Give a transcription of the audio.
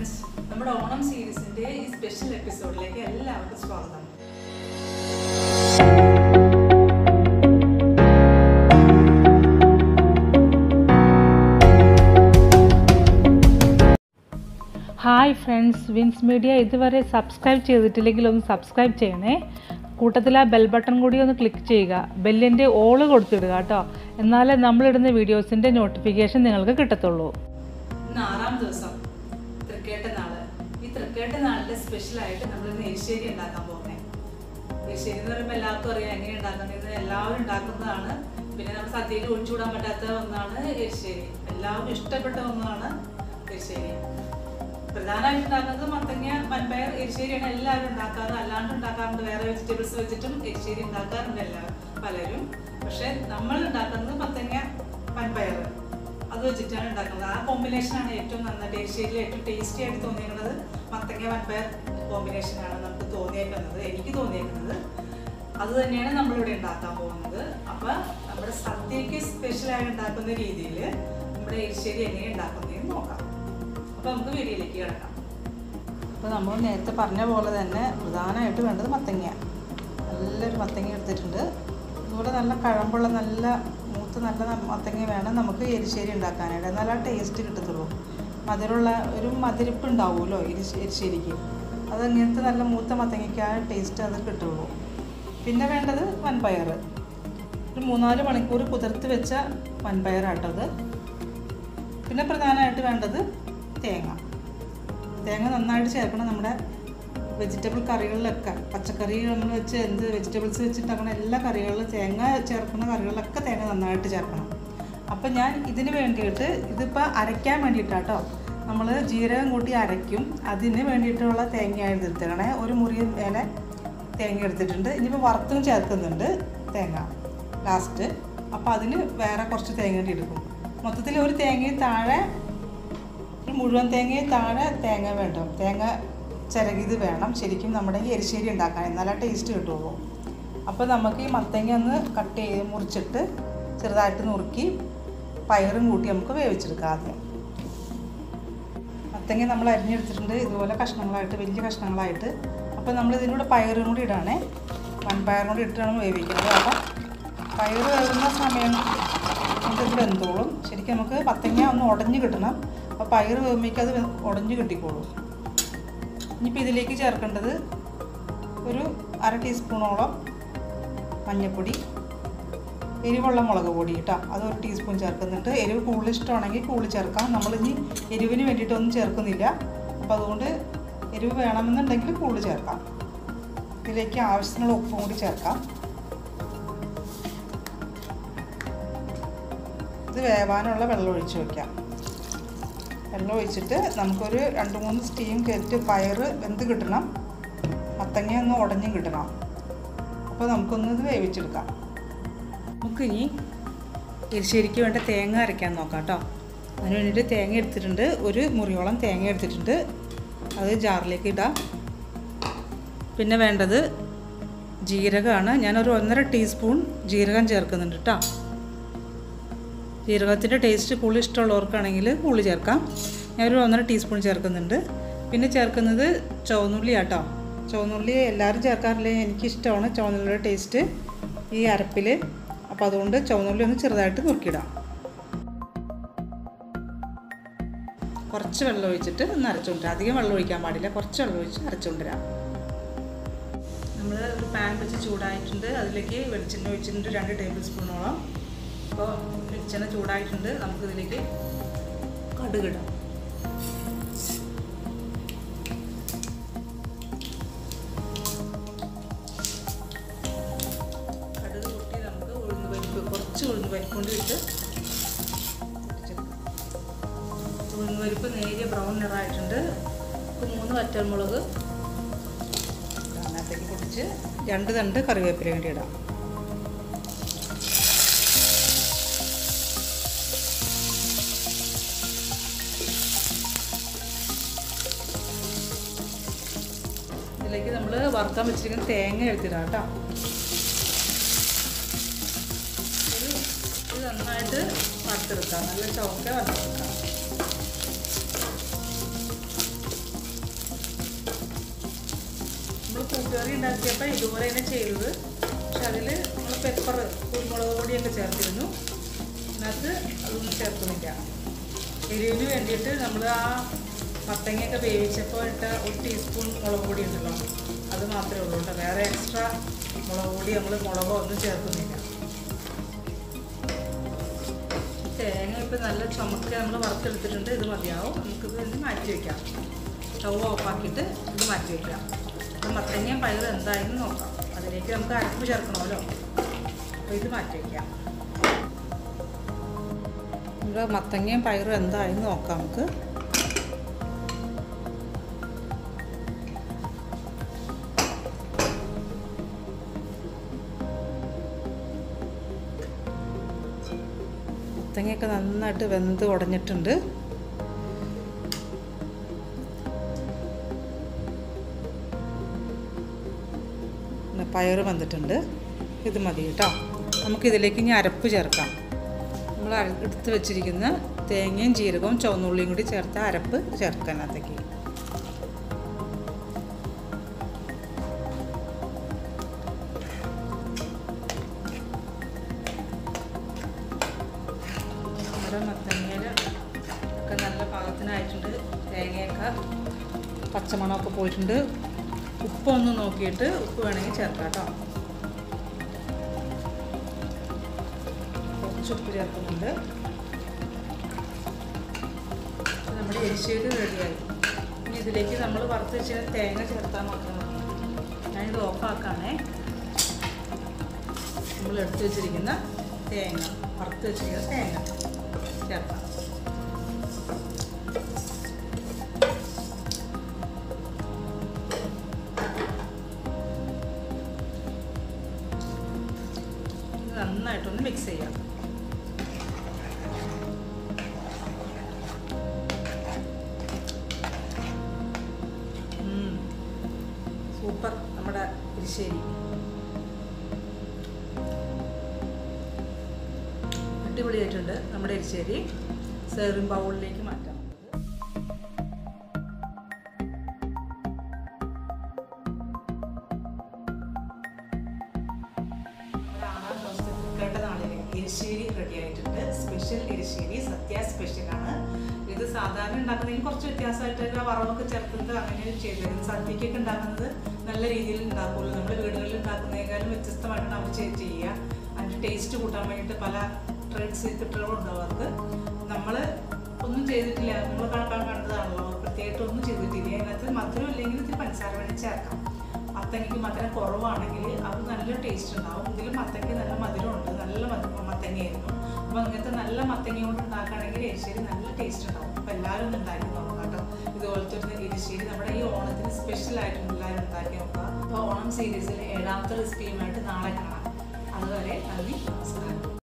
Friends നമ്മുടെ ഓണം സീരീസിന്റെ ഈ സ്പെഷ്യൽ എപ്പിസോഡിലേക്ക് എല്ലാവർക്കും സ്വാഗതം ഹായ് ഫ്രണ്ട്സ് വിൻസ് മീഡിയ ഇതുവരെ സബ്സ്ക്രൈബ് ചെയ്തിട്ടില്ലെങ്കിൽ ഒന്ന് സബ്സ്ക്രൈബ് ചെയ്യണേ കൂട്ടത്തിൽ ആ ബെൽ ബട്ടൺ കൂടി ഒന്ന് ക്ലിക്ക് ചെയ്യുക ബെല്ലിൻ്റെ ഓള് കൊടുത്തിടുക കേട്ടോ എന്നാലേ നമ്മളിടുന്ന വീഡിയോസിൻ്റെ നോട്ടിഫിക്കേഷൻ നിങ്ങൾക്ക് കിട്ടത്തുള്ളൂ ഇന്ന് ആറാം ദിവസം തൃക്കേട്ട നാള് ഈ തൃക്കേട്ട നാളിന്റെ സ്പെഷ്യൽ ആയിട്ട് നമ്മൾ ഇന്ന് എരിശ്ശേരി ഉണ്ടാക്കാൻ പോകുന്നത് എരിശ്ശേരി എന്ന് പറയുമ്പോൾ എല്ലാവർക്കും അറിയാം എങ്ങനെ ഉണ്ടാക്കുന്നത് എല്ലാവരും ഉണ്ടാക്കുന്നതാണ് പിന്നെ നമ്മൾ സദ്യയിൽ ഒഴിച്ചുകൂടാൻ പറ്റാത്ത ഒന്നാണ് എരിശ്ശേരി എല്ലാവർക്കും ഇഷ്ടപ്പെട്ട ഒന്നാണ് എരിശ്ശേരി പ്രധാനമായിട്ട് ഉണ്ടാക്കുന്നത് മത്തങ്ങ വൻപയർ എരിശ്ശേരിയാണ് എല്ലാവരും ഉണ്ടാക്കാറ് അല്ലാണ്ട് ഉണ്ടാക്കാറുണ്ട് വേറെ വെജിറ്റബിൾസ് വെച്ചിട്ടും എരിശ്ശേരി ഉണ്ടാക്കാറുണ്ട് എല്ലാവരും പലരും പക്ഷെ നമ്മൾ ഉണ്ടാക്കുന്നത് മത്തങ്ങ വൻപയർ അത് വെച്ചിട്ടാണ് ഉണ്ടാക്കുന്നത് ആ കോമ്പിനേഷനാണ് ഏറ്റവും നന്നായിട്ട് എരിശ്ശേരിയിൽ ഏറ്റവും ടേസ്റ്റി ആയിട്ട് തോന്നിയിരിക്കുന്നത് മത്തങ്ങ വൻപയർ കോമ്പിനേഷനാണ് നമുക്ക് തോന്നിയേക്കുന്നത് എനിക്ക് തോന്നിയേക്കുന്നത് അത് തന്നെയാണ് നമ്മളിവിടെ ഉണ്ടാക്കാൻ പോകുന്നത് അപ്പൊ നമ്മുടെ സദ്യക്ക് സ്പെഷ്യലായി ഉണ്ടാക്കുന്ന രീതിയിൽ നമ്മുടെ എരിശ്ശേരി എങ്ങനെ ഉണ്ടാക്കുന്നതെന്ന് നോക്കാം അപ്പൊ നമുക്ക് വീഡിയോയിലേക്ക് കിടക്കാം അപ്പോൾ നമ്മൾ നേരത്തെ പറഞ്ഞ പോലെ തന്നെ പ്രധാനമായിട്ട് വേണ്ടത് മത്തങ്ങ നല്ലൊരു മത്തങ്ങ എടുത്തിട്ടുണ്ട് ഇതുപോലെ നല്ല കഴമ്പുള്ള നല്ല മൂത്ത് നല്ല ന- മത്തങ്ങ വേണം നമുക്ക് എരിശ്ശേരി ഉണ്ടാക്കാനായിട്ട് നല്ല ടേസ്റ്റ് കിട്ടത്തുള്ളൂ മധുരമുള്ള ഒരു മധുരിപ്പ് ഉണ്ടാവുമല്ലോ എരിശ് എരിശ്ശേരിക്ക് അത് ഇങ്ങനത്തെ നല്ല മൂത്ത മത്തങ്ങയ്ക്ക് ആ ടേസ്റ്റ് അത് കിട്ടുള്ളൂ പിന്നെ വേണ്ടത് വൻപയർ ഒരു മൂന്നാല് മണിക്കൂർ കുതിർത്ത് വെച്ച വൻപയറാട്ടത് പിന്നെ പ്രധാനമായിട്ട് വേണ്ടത് തേങ്ങ തേങ്ങ നന്നായിട്ട് ചേർക്കണം നമ്മുടെ വെജിറ്റബിൾ കറികളിലൊക്കെ പച്ചക്കറി നമ്മൾ വെച്ച് എന്ത് വെജിറ്റബിൾസ് വെച്ചിട്ടാക്കണം എല്ലാ കറികളിലും തേങ്ങ ചേർക്കുന്ന കറികളിലൊക്കെ തേങ്ങ നന്നായിട്ട് ചേർക്കണം അപ്പം ഞാൻ ഇതിന് വേണ്ടിയിട്ട് ഇതിപ്പോൾ അരയ്ക്കാൻ വേണ്ടിയിട്ടാട്ടോ നമ്മൾ ജീരകം കൂട്ടി അരയ്ക്കും അതിന് വേണ്ടിയിട്ടുള്ള തേങ്ങ എടുത്തിട്ടേ ഒരു മുറി മേലെ തേങ്ങ എടുത്തിട്ടുണ്ട് ഇനിയിപ്പോൾ വറുത്തും ചേർക്കുന്നുണ്ട് തേങ്ങ ലാസ്റ്റ് അപ്പോൾ അതിന് വേറെ കുറച്ച് തേങ്ങ കൂടി എടുക്കും മൊത്തത്തിൽ ഒരു തേങ്ങയും താഴെ ഒരു മുഴുവൻ തേങ്ങയും താഴെ തേങ്ങ വേണ്ട തേങ്ങ ചിരകിത് വേണം ശരിക്കും നമ്മുടെ ഈ എരിശ്ശേരി ഉണ്ടാക്കാൻ എന്നാലേ ടേസ്റ്റ് കിട്ടുള്ളൂ അപ്പോൾ നമുക്ക് ഈ മത്തങ്ങ ഒന്ന് കട്ട് ചെയ്ത് മുറിച്ചിട്ട് ചെറുതായിട്ട് നുറുക്കി പയറും കൂട്ടി നമുക്ക് വേവിച്ചെടുക്കാം ആദ്യം മത്തങ്ങ നമ്മൾ അരിഞ്ഞെടുത്തിട്ടുണ്ട് ഇതുപോലെ കഷ്ണങ്ങളായിട്ട് വലിയ കഷ്ണങ്ങളായിട്ട് അപ്പോൾ നമ്മൾ ഇതിനൂടെ പയറും കൂടി ഇടാണേ വൻപയറും കൂടി ഇട്ടാണ് വേവിക്കുന്നത് അപ്പം പയർ വേവുന്ന സമയം കൊണ്ട് ഇത് വെന്തോളും ശരിക്കും നമുക്ക് മത്തങ്ങ ഒന്ന് ഉടഞ്ഞ് കിട്ടണം അപ്പോൾ പയർ വേവുമ്പോഴേക്കും അത് വെ- ഉടഞ്ഞ് കിട്ടിക്കോളും ഇനിയിപ്പോൾ ഇതിലേക്ക് ചേർക്കേണ്ടത് ഒരു അര ടീസ്പൂണോളം മഞ്ഞൾപ്പൊടി എരിവുള്ള മുളക് പൊടി കേട്ടോ അത് ഒരു ടീസ്പൂൺ ചേർക്കുന്നുണ്ട് എരിവ് കൂടുതൽ ഇഷ്ടമാണെങ്കിൽ കൂടുതൽ ചേർക്കാം നമ്മളിനി എരിവിന് വേണ്ടിയിട്ടൊന്നും ചേർക്കുന്നില്ല അപ്പോൾ അതുകൊണ്ട് എരിവ് വേണമെന്നുണ്ടെങ്കിൽ കൂടുതൽ ചേർക്കാം ഇതിലേക്ക് ആവശ്യത്തിനുള്ള ഉപ്പും കൂടി ചേർക്കാം ഇത് വേവാനുള്ള വെള്ളം ഒഴിച്ച് വയ്ക്കാം വെള്ളം ഒഴിച്ചിട്ട് നമുക്കൊരു രണ്ട് മൂന്ന് സ്റ്റീം കയറ്റി പയർ വെന്ത് കിട്ടണം മത്തങ്ങ ഒന്ന് ഉടഞ്ഞും കിട്ടണം അപ്പോൾ നമുക്കൊന്ന് ഇത് വേവിച്ചെടുക്കാം നമുക്കിനി എരിശ്ശേരിക്ക് വേണ്ട തേങ്ങ അരയ്ക്കാൻ നോക്കാം കേട്ടോ അതിന് വേണ്ടിയിട്ട് തേങ്ങ എടുത്തിട്ടുണ്ട് ഒരു മുറിയോളം തേങ്ങ എടുത്തിട്ടുണ്ട് അത് ജാറിലേക്ക് ഇടാം പിന്നെ വേണ്ടത് ജീരകമാണ് ഞാനൊരു ഒന്നര ടീസ്പൂൺ ജീരകം ചേർക്കുന്നുണ്ട് കേട്ടോ ജീരകത്തിൻ്റെ ടേസ്റ്റ് കൂടുതൽ ഇഷ്ടമുള്ളവർക്കാണെങ്കിൽ കൂടുതൽ ചേർക്കാം ഞാനൊരു ഒന്നര ടീസ്പൂൺ ചേർക്കുന്നുണ്ട് പിന്നെ ചേർക്കുന്നത് ചുവന്നുള്ളി ആട്ടോ ചുവന്നുള്ളി എല്ലാവരും ചേർക്കാറില്ല എനിക്കിഷ്ടമാണ് ചുവന്നുള്ളിയുടെ ടേസ്റ്റ് ഈ അരപ്പിൽ അപ്പോൾ അതുകൊണ്ട് ചുവന്നുള്ളി ഒന്ന് ചെറുതായിട്ട് നുറുക്കിയിടാം കുറച്ച് വെള്ളം ഒഴിച്ചിട്ട് ഒന്ന് അരച്ചുകൊണ്ടുവരാം അധികം വെള്ളം ഒഴിക്കാൻ പാടില്ല കുറച്ച് വെള്ളം ഒഴിച്ച് അരച്ചുകൊണ്ടുവരാം നമ്മൾ ഒരു പാൻ വെച്ച് ചൂടായിട്ടുണ്ട് അതിലേക്ക് വെളിച്ചെണ്ണ ഒഴിച്ചിട്ടുണ്ട് രണ്ട് ടേബിൾ സ്പൂണോളം അപ്പോൾ വെളിച്ചെണ്ണ ചൂടായിട്ടുണ്ട് നമുക്കിതിലേക്ക് കടുകിടാം കടുക് പൊട്ടി നമുക്ക് ഉഴുന്ന് പരിപ്പ് കുറച്ച് ഉഴുന്ന് പരിപ്പ് കൊണ്ട് ഇട്ട് ഉഴുന്ന് പരിപ്പ് നേരിയ ബ്രൗൺ നിറമായിട്ടുണ്ട് നമുക്ക് മൂന്ന് വറ്റൽമുളക് അതിനകത്തേക്ക് പൊട്ടിച്ച് രണ്ട് തണ്ട് കറിവേപ്പില വേണ്ടി ഇടാം ഇതിലേക്ക് നമ്മൾ വറുക്കാൻ വെച്ചിരിക്കുന്ന തേങ്ങ എടുത്തിടാം കേട്ടോ ഇത് ഇത് നന്നായിട്ട് വറുത്തെടുക്കാം നല്ല ചുവക്ക വറുത്തെടുക്കാം നമ്മൾ കൂട്ടുകറി ഉണ്ടാക്കിയപ്പോൾ ഇതുപോലെ തന്നെ ചെയ്തത് പക്ഷെ അതിൽ നമ്മൾ പെപ്പർ കുരുമുളക് പൊടിയൊക്കെ ചേർത്തിരുന്നു ഇതിനകത്ത് അതൊന്നും ചേർക്കുന്നില്ല എരിവിന് വേണ്ടിയിട്ട് നമ്മൾ ആ മത്തങ്ങയൊക്കെ വേവിച്ചപ്പോൾ ഇട്ട ഒരു ടീസ്പൂൺ മുളക് പൊടി ഉണ്ടല്ലോ അത് മാത്രമേ ഉള്ളൂ കേട്ടോ വേറെ എക്സ്ട്രാ മുളക് പൊടി നമ്മൾ മുളകോ ഒന്നും ചേർക്കുന്നില്ല തേങ്ങ ഇപ്പം നല്ല ചുമക്ക നമ്മൾ വറുത്തെടുത്തിട്ടുണ്ട് ഇത് മതിയാവും നമുക്കിത് ഇനി മാറ്റി വയ്ക്കാം സ്റ്റൗ ഓഫാക്കിയിട്ട് ഇത് മാറ്റി വയ്ക്കാം ഇത് മത്തങ്ങയും പയറും എന്തായെന്ന് നോക്കാം അതിലേക്ക് നമുക്ക് അരപ്പ് ചേർക്കണമല്ലോ അപ്പോൾ ഇത് മാറ്റി വയ്ക്കാം നമ്മുടെ മത്തങ്ങയും പയറും എന്തായെന്ന് നോക്കാം നമുക്ക് മത്തങ്ങയൊക്കെ നന്നായിട്ട് വെന്ത് ഉടഞ്ഞിട്ടുണ്ട് പിന്നെ പയർ വന്നിട്ടുണ്ട് ഇത് മതി കേട്ടോ നമുക്കിതിലേക്ക് ഇനി അരപ്പ് ചേർക്കാം നമ്മൾ അര- എടുത്ത് വെച്ചിരിക്കുന്ന തേങ്ങയും ജീരകവും ചുവന്നുള്ളിയും കൂടി ചേർത്ത അരപ്പ് ചേർക്കാൻ അതിലേക്ക് നമ്മുടെ മത്തങ്ങയിൽ ഒക്കെ നല്ല പാകത്തിനായിട്ടുണ്ട് തേങ്ങയൊക്കെ പച്ചമണമൊക്കെ പോയിട്ടുണ്ട് ഉപ്പൊന്ന് നോക്കിയിട്ട് ഉപ്പ് വേണമെങ്കിൽ ചേർക്കാം കേട്ടോ കുറച്ച് ഉപ്പ് ചേർക്കുന്നുണ്ട് അപ്പോൾ നമ്മുടെ എരിശ്ശേരി റെഡിയായി ഇനി ഇതിലേക്ക് നമ്മൾ വറുത്ത് വെച്ച തേങ്ങ ചേർത്താൽ മാത്രം മതി ഞാനിത് ഓഫാക്കാണേ നമ്മൾ എടുത്ത് വെച്ചിരിക്കുന്ന തേങ്ങ വറുത്ത് വെച്ചിരിക്കുന്ന തേങ്ങ ചേർക്കാം ഇത് നന്നായിട്ടൊന്ന് മിക്സ് ചെയ്യാം ഉം. സൂപ്പർ നമ്മുടെ എരിശ്ശേരി അടിപൊളിയായിട്ടുണ്ട് നമ്മുടെ എരിശ്ശേരി സെർവിങ് ബൗളിലേക്ക് മാറ്റാം നമുക്കത് നമ്മുടെ ആറാം ദിവസത്തെ തൃക്കേട്ട നാളിലെ എരിശ്ശേരി റെഡി ആയിട്ടുണ്ട് സ്പെഷ്യൽ എരിശ്ശേരി സത്യ സ്പെഷ്യലാണ് ഇത് സാധാരണ ഉണ്ടാക്കുന്നതിൽ കുറച്ച് വ്യത്യാസമായിട്ട് വറവൊക്കെ ചേർത്തിട്ട് അങ്ങനെ ചെയ്തിരുന്നത് സദ്യക്കൊക്കെ ഉണ്ടാക്കുന്നത് നല്ല രീതിയിൽ ഉണ്ടാക്കുള്ളൂ നമ്മൾ വീടുകളിൽ ഉണ്ടാക്കുന്നതിനേക്കാളും വ്യത്യസ്തമായിട്ടാണ് അവർ ചെയ്ത് ചെയ്യുക അതിൻ്റെ ടേസ്റ്റ് കൂട്ടാൻ വേണ്ടിയിട്ട് പല ട്രേഡ് സീക്രട്ടുകളും ഉണ്ടാവും അവർക്ക് നമ്മൾ ഒന്നും ചെയ്തിട്ടില്ല നമ്മൾ കണക്കാൻ കണ്ടതാണല്ലോ പ്രത്യേകിച്ച് ഒന്നും ചെയ്തിട്ടില്ല അതിനകത്ത് മധുരം ഇല്ലെങ്കിൽ ഇത്തിരി പഞ്ചസാര വേണ്ടി ചേർക്കാം മത്തങ്ങയ്ക്ക് മധുരം കുറവാണെങ്കിൽ അത് നല്ല ടേസ്റ്റ് ഉണ്ടാവും ഇതിൽ മത്തങ്ങയ്ക്ക് നല്ല മധുരമുണ്ട് നല്ല മധുരം മത്തങ്ങയായിരുന്നു അപ്പോൾ അങ്ങനത്തെ നല്ല മത്തങ്ങ കൊണ്ട് ഉണ്ടാക്കുകയാണെങ്കിൽ എരിശ്ശേരി നല്ല ടേസ്റ്റ് ഉണ്ടാവും അപ്പോൾ എല്ലാവരും ഒന്ന് ഉണ്ടാക്കി നോക്കാം കേട്ടോ ഇതുപോലത്തെ ഒരു എരിശ്ശേരി നമ്മുടെ ഈ ഓണത്തിന് സ്പെഷ്യലായിട്ട് എല്ലാവരും ഉണ്ടാക്കി നോക്കുക അപ്പോൾ ഓണം സീരീസിൽ ഏഴാമത്തെ റെസിപ്പിയുമായിട്ട് നാളെ കാണാം അതുവരെ നന്ദി നമസ്കാരം